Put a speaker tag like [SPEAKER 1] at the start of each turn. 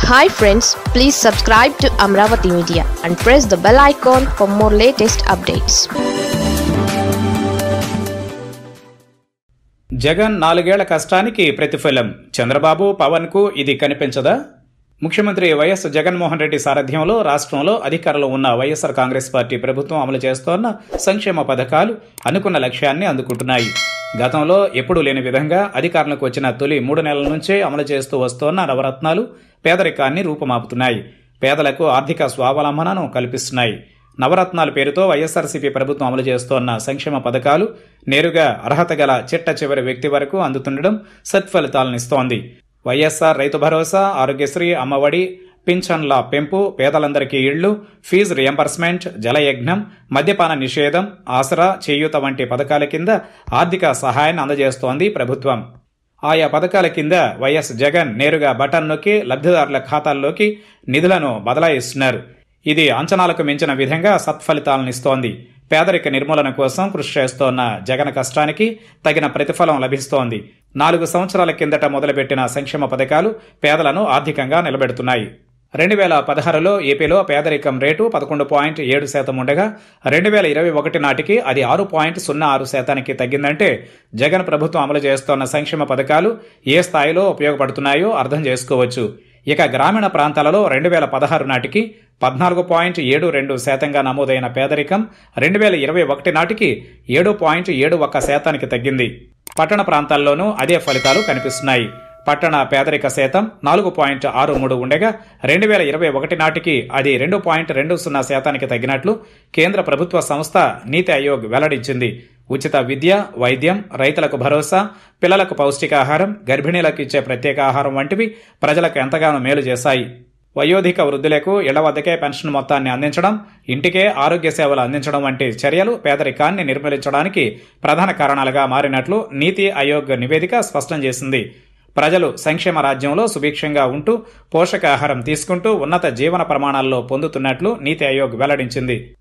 [SPEAKER 1] hi friends please subscribe to Amaravati media and press the bell icon for more latest updates
[SPEAKER 2] Jagan నాలుగేళ్ల కష్టానికి ప్రతిఫలం చంద్రబాబు పవన్ కు ఇది కనిపించదా ముఖ్యమంత్రి వైఎస్ జగన్మోహన్ రెడ్డి సారథ్యంలో రాష్ట్రంలో అధికారంలో ఉన్న వైఎస్ఆర్ కాంగ్రెస్ పార్టీ ప్రభుత్వం అమలు చేస్తోన్న సంక్షేమ పథకాలు అనుకున్న లక్ష్యాన్ని అందుకుంటున్నాయి గతంలో ఎప్పుడూ లేని విధంగా అధికారంలోకి వచ్చిన తొలి మూడు నెలల నుంచే అమలు చేస్తూ వస్తోన్న నవరత్నాలు పేదరికాన్ని రూపుమాపుతున్నాయి పేదలకు ఆర్థిక స్వావలంబనను కల్పిస్తున్నాయి నవరత్నాల పేరుతో వైఎస్ఆర్సీపీ ప్రభుత్వం అమలు చేస్తోన్న సంక్షేమ పథకాలు నేరుగా అర్హత గల చిట్ట చివరి వ్యక్తి వరకు అందుతుండడం సత్ఫలితాలనిస్తోంది వైఎస్ఆర్ రైతు భరోసా ఆరోగ్యశ్రీ అమ్మఒడి పింఛన్ల పెంపు పేదలందరికీ ఇళ్లు ఫీజు రియంబర్స్మెంట్ జలయజ్ఞం మద్యపాన నిషేధం ఆసరా చేయూత వంటి పథకాల కింద ఆర్థిక సహాయాన్ని అందజేస్తోంది ప్రభుత్వం ఆయా పథకాల కింద వైఎస్ జగన్ నేరుగా బటన్ నొక్కి లబ్ధిదారుల ఖాతాల్లోకి నిధులను బదలాయిస్తున్నారు ఇది అంచనాలకు మించిన విధంగా సత్ఫలితాలనిస్తోంది పేదరిక నిర్మూలన కోసం కృషి చేస్తోన్న జగన్ కష్టానికి తగిన ప్రతిఫలం లభిస్తోంది నాలుగు సంవత్సరాల కిందట మొదలుపెట్టిన సంక్షేమ పథకాలు పేదలను ఆర్థికంగా నిలబెడుతున్నాయి రెండు వేల పదహారులో ఏపీలో పేదరికం రేటు పదకొండు పాయింట్ ఏడు శాతం ఉండగా రెండు వేల ఇరవై ఒకటి నాటికి అది ఆరు పాయింట్ సున్నా ఆరు శాతానికి తగ్గిందంటే జగన్ ప్రభుత్వం అమలు చేస్తోన్న సంక్షేమ పథకాలు ఏ స్థాయిలో ఉపయోగపడుతున్నాయో అర్థం చేసుకోవచ్చు ఇక గ్రామీణ ప్రాంతాలలో రెండు వేల పదహారు నాటికి పద్నాలుగు పాయింట్ ఏడు రెండు శాతంగా నమోదైన పేదరికం రెండు వేల ఇరవై ఒకటి నాటికి ఏడు పాయింట్ ఏడు ఒక్క శాతానికి తగ్గింది పట్టణ ప్రాంతాల్లోనూ అదే ఫలితాలు కనిపిస్తున్నాయి పట్టణ పేదరిక శాతం నాలుగు పాయింట్ ఆరు మూడు ఉండగా రెండు వేల ఇరవై ఒకటి నాటికి అది రెండు పాయింట్ రెండు సున్నా శాతానికి తగ్గినట్లు కేంద్ర ప్రభుత్వ సంస్థ నీతి ఆయోగ్ వెల్లడించింది ఉచిత విద్య వైద్యం రైతులకు భరోసా పిల్లలకు పౌష్టికాహారం గర్భిణీలకు ఇచ్చే ప్రత్యేక ఆహారం వంటివి ప్రజలకు ఎంతగానో మేలు చేశాయి వయోధిక వృద్ధులకు ఇళ్ల వద్దకే పెన్షన్ మొత్తాన్ని అందించడం ఇంటికే ఆరోగ్య సేవలు అందించడం వంటి చర్యలు పేదరికాన్ని నిర్మూలించడానికి ప్రధాన కారణాలుగా మారినట్లు నీతి ఆయోగ్ నివేదిక స్పష్టం చేసింది ప్రజలు సంక్షేమ రాజ్యంలో సుభిక్షంగా ఉంటూ పోషకాహారం తీసుకుంటూ ఉన్నత జీవన ప్రమాణాల్లో పొందుతున్నట్లు నీతి ఆయోగ్ వెల్లడించింది